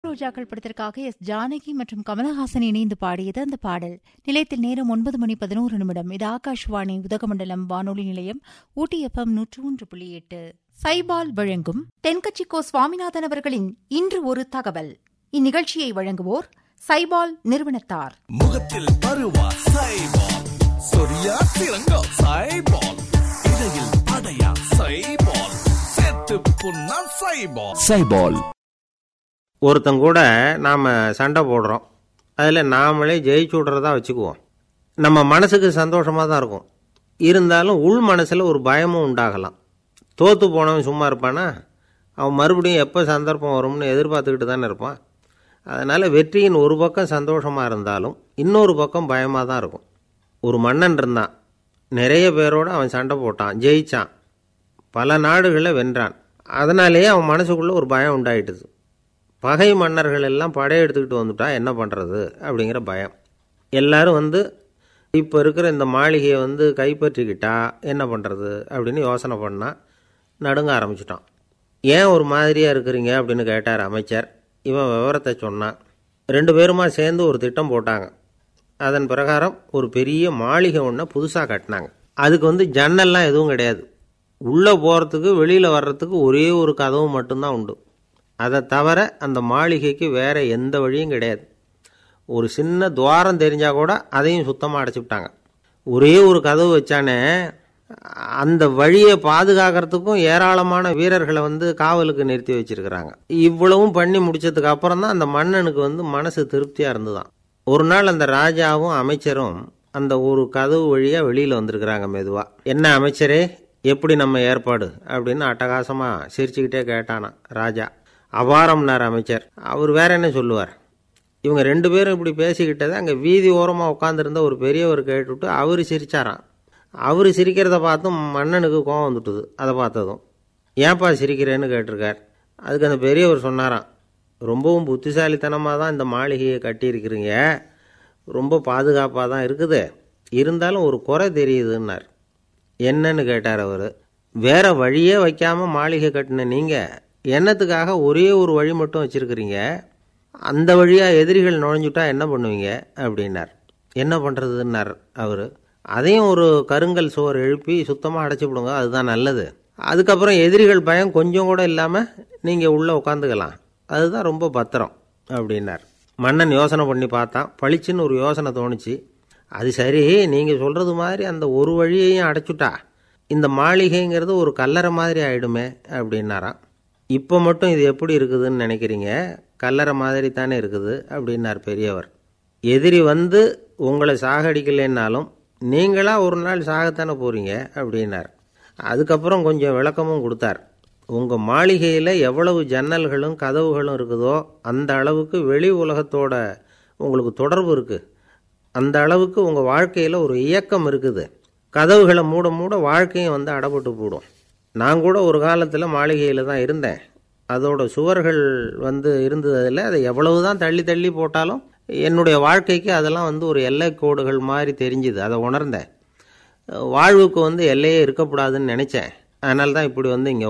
ரோஜாக்கள் படத்திற்காக எஸ் ஜானகி மற்றும் கமலஹாசன் இணைந்து பாடியது அந்த பாடல் நிலையத்தில் நேரம் ஒன்பது மணி பதினோரு நிமிடம் இது ஆகாஷ்வாணி உதகமண்டலம் வானொலி நிலையம் ஊட்டி எஃப்எம் நூற்று ஒன்று புள்ளி எட்டு சைபால் வழங்கும் தென்கட்சி கோ சுவாமிநாதன் அவர்களின் இன்று ஒரு தகவல் இந்நிகழ்ச்சியை வழங்குவோர் சைபால் நிறுவனத்தார் முகத்தில் பருவா சைபால் சொரியா சிறங்கோ சைபால் இடையில் அடையா சைபால் செத்து புண்ணா சைபால் சைபால் ஒருத்தன் கூட நாம் சண்டை போடுறோம் அதில் நாமளே ஜெயிச்சு விட்றதா வச்சுக்குவோம் நம்ம மனசுக்கு சந்தோஷமாக தான் இருக்கும் இருந்தாலும் உள் மனசில் ஒரு பயமும் உண்டாகலாம் தோற்று போனவன் சும்மா இருப்பானா அவன் மறுபடியும் எப்போ சந்தர்ப்பம் வரும்னு எதிர்பார்த்துக்கிட்டு தானே இருப்பான் அதனால் வெற்றியின் ஒரு பக்கம் சந்தோஷமாக இருந்தாலும் இன்னொரு பக்கம் பயமாக தான் இருக்கும் ஒரு மன்னன் இருந்தான் நிறைய பேரோடு அவன் சண்டை போட்டான் ஜெயிச்சான் பல நாடுகளை வென்றான் அதனாலேயே அவன் மனசுக்குள்ளே ஒரு பயம் உண்டாயிட்டுது பகை மன்னர்கள் எல்லாம் படையெடுத்துக்கிட்டு வந்துட்டா என்ன பண்ணுறது அப்படிங்கிற பயம் எல்லாரும் வந்து இப்போ இருக்கிற இந்த மாளிகையை வந்து கைப்பற்றிக்கிட்டா என்ன பண்ணுறது அப்படின்னு யோசனை பண்ணால் நடுங்க ஆரம்பிச்சிட்டான் ஏன் ஒரு மாதிரியாக இருக்கிறீங்க அப்படின்னு கேட்டார் அமைச்சர் இவன் விவரத்தை சொன்னான் ரெண்டு பேருமா சேர்ந்து ஒரு திட்டம் போட்டாங்க அதன் பிரகாரம் ஒரு பெரிய மாளிகை ஒன்றை புதுசாக கட்டினாங்க அதுக்கு வந்து ஜன்னல்லாம் எதுவும் கிடையாது உள்ளே போகிறதுக்கு வெளியில் வர்றதுக்கு ஒரே ஒரு கதவு மட்டும்தான் உண்டு அதை தவிர அந்த மாளிகைக்கு வேறு எந்த வழியும் கிடையாது ஒரு சின்ன துவாரம் தெரிஞ்சால் கூட அதையும் சுத்தமாக அடைச்சிவிட்டாங்க ஒரே ஒரு கதவு வச்சானே அந்த வழியை பாதுகாக்கிறதுக்கும் ஏராளமான வீரர்களை வந்து காவலுக்கு நிறுத்தி வச்சிருக்கிறாங்க இவ்வளவும் பண்ணி முடிச்சதுக்கு அப்புறம் தான் அந்த மன்னனுக்கு வந்து மனசு திருப்தியாக இருந்துதான் ஒரு நாள் அந்த ராஜாவும் அமைச்சரும் அந்த ஒரு கதவு வழியாக வெளியில் வந்திருக்கிறாங்க மெதுவாக என்ன அமைச்சரே எப்படி நம்ம ஏற்பாடு அப்படின்னு அட்டகாசமாக சிரிச்சுக்கிட்டே கேட்டானா ராஜா அபாரம்னார் அமைச்சர் அவர் வேற என்ன சொல்லுவார் இவங்க ரெண்டு பேரும் இப்படி பேசிக்கிட்டதை அங்கே வீதி ஓரமாக உட்காந்துருந்த ஒரு பெரியவர் கேட்டுவிட்டு அவர் சிரிச்சாராம் அவர் சிரிக்கிறத பார்த்தும் மன்னனுக்கு கோவம் வந்துட்டுது அதை பார்த்ததும் ஏன்பா சிரிக்கிறேன்னு கேட்டிருக்கார் அதுக்கு அந்த பெரியவர் சொன்னாராம் ரொம்பவும் புத்திசாலித்தனமாக தான் இந்த மாளிகையை கட்டியிருக்கிறீங்க ரொம்ப பாதுகாப்பாக தான் இருக்குது இருந்தாலும் ஒரு குறை தெரியுதுன்னார் என்னன்னு கேட்டார் அவர் வேற வழியே வைக்காமல் மாளிகை கட்டின நீங்கள் என்னத்துக்காக ஒரே ஒரு வழி மட்டும் வச்சுருக்கிறீங்க அந்த வழியாக எதிரிகள் நுழைஞ்சுட்டா என்ன பண்ணுவீங்க அப்படின்னார் என்ன பண்ணுறதுன்னார் அவர் அதையும் ஒரு கருங்கல் சுவர் எழுப்பி சுத்தமாக அடைச்சி விடுங்க அதுதான் நல்லது அதுக்கப்புறம் எதிரிகள் பயம் கொஞ்சம் கூட இல்லாமல் நீங்கள் உள்ளே உட்காந்துக்கலாம் அதுதான் ரொம்ப பத்திரம் அப்படின்னார் மன்னன் யோசனை பண்ணி பார்த்தான் பளிச்சுன்னு ஒரு யோசனை தோணுச்சு அது சரி நீங்கள் சொல்கிறது மாதிரி அந்த ஒரு வழியையும் அடைச்சுட்டா இந்த மாளிகைங்கிறது ஒரு கல்லறை மாதிரி ஆயிடுமே அப்படின்னாராம் இப்போ மட்டும் இது எப்படி இருக்குதுன்னு நினைக்கிறீங்க கல்லறை மாதிரி தானே இருக்குது அப்படின்னார் பெரியவர் எதிரி வந்து உங்களை சாகடிக்கலைன்னாலும் நீங்களா ஒரு நாள் சாகத்தானே போகிறீங்க அப்படின்னார் அதுக்கப்புறம் கொஞ்சம் விளக்கமும் கொடுத்தார் உங்கள் மாளிகையில் எவ்வளவு ஜன்னல்களும் கதவுகளும் இருக்குதோ அந்த அளவுக்கு வெளி உலகத்தோட உங்களுக்கு தொடர்பு இருக்குது அந்த அளவுக்கு உங்கள் வாழ்க்கையில் ஒரு இயக்கம் இருக்குது கதவுகளை மூட மூட வாழ்க்கையும் வந்து அடப்பட்டு போடும் நான் கூட ஒரு காலத்தில் மாளிகையில் தான் இருந்தேன் அதோட சுவர்கள் வந்து இருந்ததில் அதை எவ்வளவு தான் தள்ளி தள்ளி போட்டாலும் என்னுடைய வாழ்க்கைக்கு அதெல்லாம் வந்து ஒரு எல்லை கோடுகள் மாதிரி தெரிஞ்சுது அதை உணர்ந்தேன் வாழ்வுக்கு வந்து எல்லையே இருக்கக்கூடாதுன்னு நினச்சேன் அதனால தான் இப்படி வந்து இங்கே